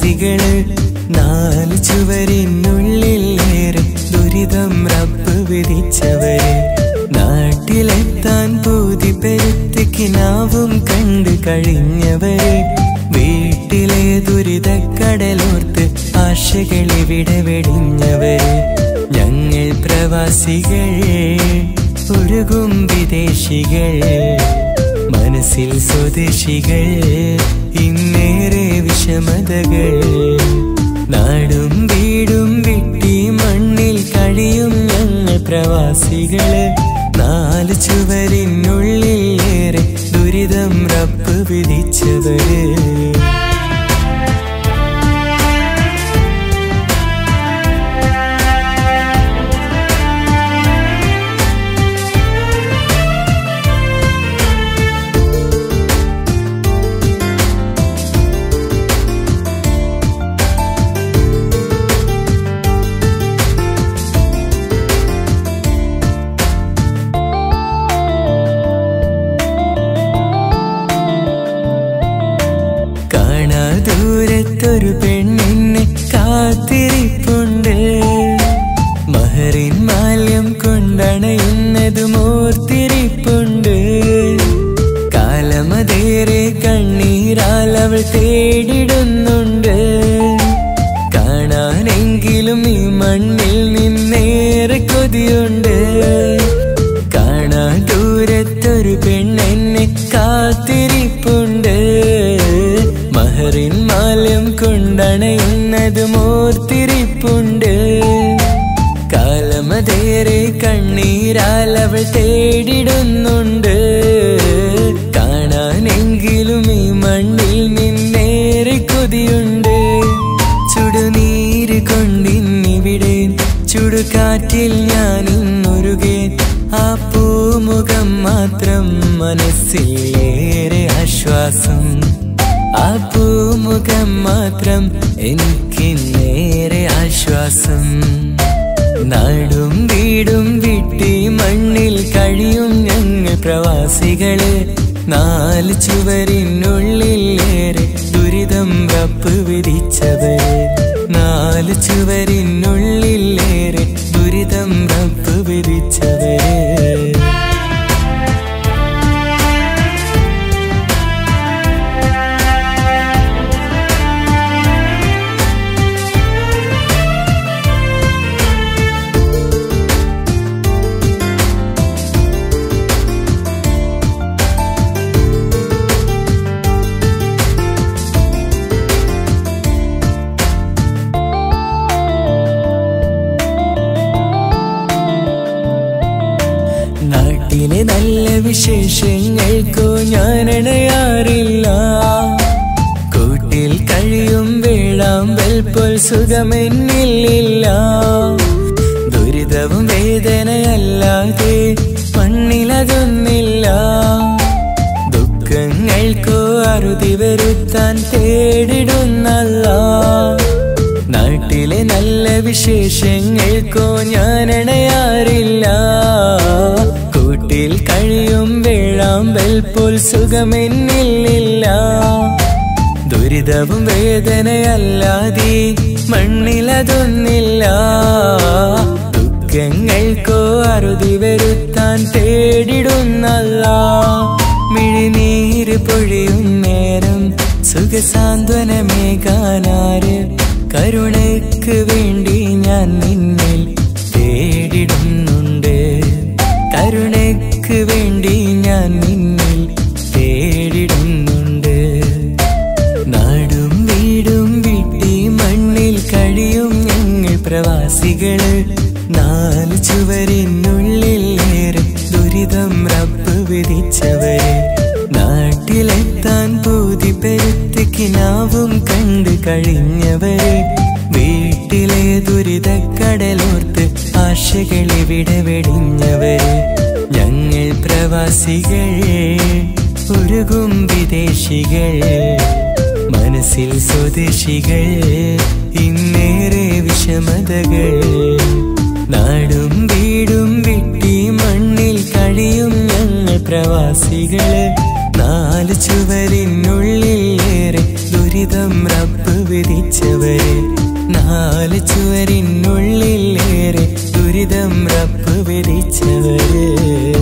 പ്രവാസികള് നാല് ചുവരിനുള്ളിലേറെ ദുരിതം റബ്ബ് വിധിച്ചവര് നാട്ടിലെത്താൻ പൂതി പെരുത്ത് കിനാവും കണ്ടു കഴിഞ്ഞവര് വീട്ടിലെ ദുരിതക്കടലോർത്ത് ആശകളിവിടെ വെടിഞ്ഞവര് ഞങ്ങൾ പ്രവാസികൾ ഉരുകും വിദേശികൾ മനസ്സിൽ സ്വദേശികൾ ഇന്നേറെ വിഷമതകൾ നാടും വീടും വിട്ടി മണ്ണിൽ കഴിയും ഞങ്ങൾ പ്രവാസികള് നാല് ചുവരിനുള്ളിലേറെ ദുരിതം റബ്ബ് വിധിച്ചവര് കാണാ ദൂരത്തൊരു പെണ്ണിനെ കാത്തിരിപ്പുണ്ട് മഹറിൻ മാല്യം കൊണ്ടണയുന്നത് മോർത്തിരിപ്പുണ്ട് കാലമതേറെ കണ്ണീരാൽ അവൾ തേടിടുന്നുണ്ട് കാണാനെങ്കിലും ഈ മണ്ണിൽ നിന്നേറെ കൊതിയുണ്ട് കാണാ ദൂരത്തൊരു പെണ്ണെന്നെ കാത്തിരിപ്പുണ്ട് മഹറിൻ മാലം കൊണ്ടണയുന്നത് മോർത്തിരിപ്പുണ്ട് കാലമതേറെ കണ്ണീരാൽ അവൾ തേടിടുന്നുണ്ട് കാണാനെങ്കിലും ഈ മണ്ണിൽ നിന്നേറെ കൊതിയുണ്ട് ചുടുനീര് കൊണ്ടിന്നിവിടെ ചുടുകാറ്റിൽ ഞാൻ ഇന്നൊരുകെ ആ പൂമുഖം മാത്രം മനസ്സിൽ ഏറെ ആശ്വാസം ആ പൂമുഖം മാത്രം എനിക്കിന്നേറെ ആശ്വാസം നാടും വീടും വിട്ടി മണ്ണിൽ കഴിയും ഞങ്ങൾ പ്രവാസികള് നാല് ചുവരിനുള്ളിലേറെ ദുരിതം റബ്ബ് വിധിച്ചവര് നാല് ചുവരിനുള്ളിലേറെ ദുരിതം റബ്ബ് വിധിച്ചവര് നാട്ടിലെ നല്ല വിശേഷങ്ങൾക്കോ ഞാൻ അണയാറില്ല കൂട്ടിൽ കഴിയും വേളാമ്പൽ പോൽ സുഖമെന്നില്ല ദുരിതവും വേദനയല്ലാതെ മണ്ണിലതൊന്നില്ല ദുഃഖങ്ങൾക്കോ അറുതി വരുത്താൻ തേടിടുന്നല്ല നാട്ടിലെ നല്ല വിശേഷങ്ങൾക്കോ ഞാൻ അണയാറില്ല കൂട്ടിൽ കഴിയും വേളാമ്പൽ പോൽ സുഖമെന്നില്ല ദുരിതവും വേദനയല്ലാതെ മണ്ണിലതൊന്നില്ല ദുഃഖങ്ങൾക്കോ അറുതി വരുത്താൻ തേടിടുന്നല്ല മിഴിനീര് പൊഴിയും നേരം സുഖസാന്ത്വനമേകാനാര് കരുണയ്ക്ക് വേണ്ടി ഞാൻ നിന്നിൽ തേടിടുന്നുണ്ട് കരുണയ്ക്ക് വേണ്ടി ഞാൻ നിന്നിൽ തേടിടുന്നുണ്ട് നാടും വീടും വിട്ടി മണ്ണിൽ കഴിയും ഞങ്ങൾ പ്രവാസികള് നാല് ചുവരിനുള്ളിലേറെ ദുരിതം റബ്ബ് വിധിച്ചവര് നാട്ടിലെത്താൻ പൂതി പെരുത്ത് കിനാവും കണ്ടു കഴിഞ്ഞവര് വീട്ടിലെ ദുരിതക്കടലോർത്ത് ആശകളിവിടെ വെടിഞ്ഞവര് ഞങ്ങൾ പ്രവാസികൾ ഉരുകും വിദേശികൾ മനസ്സിൽ സ്വദേശികൾ ഇന്നേറെ വിഷമതകൾ നാടും വീടും വിട്ടി മണ്ണിൽ കഴിയും ഞങ്ങൾ പ്രവാസികള് നാല് ചുവരിനുള്ളിലേറെ ദുരിതം റബ്ബ് വിധിച്ച നാല് ചുവരിനുള്ളിൽ ഏറെ ദുരിതം റബ്ബ് വിധിച്ചവര്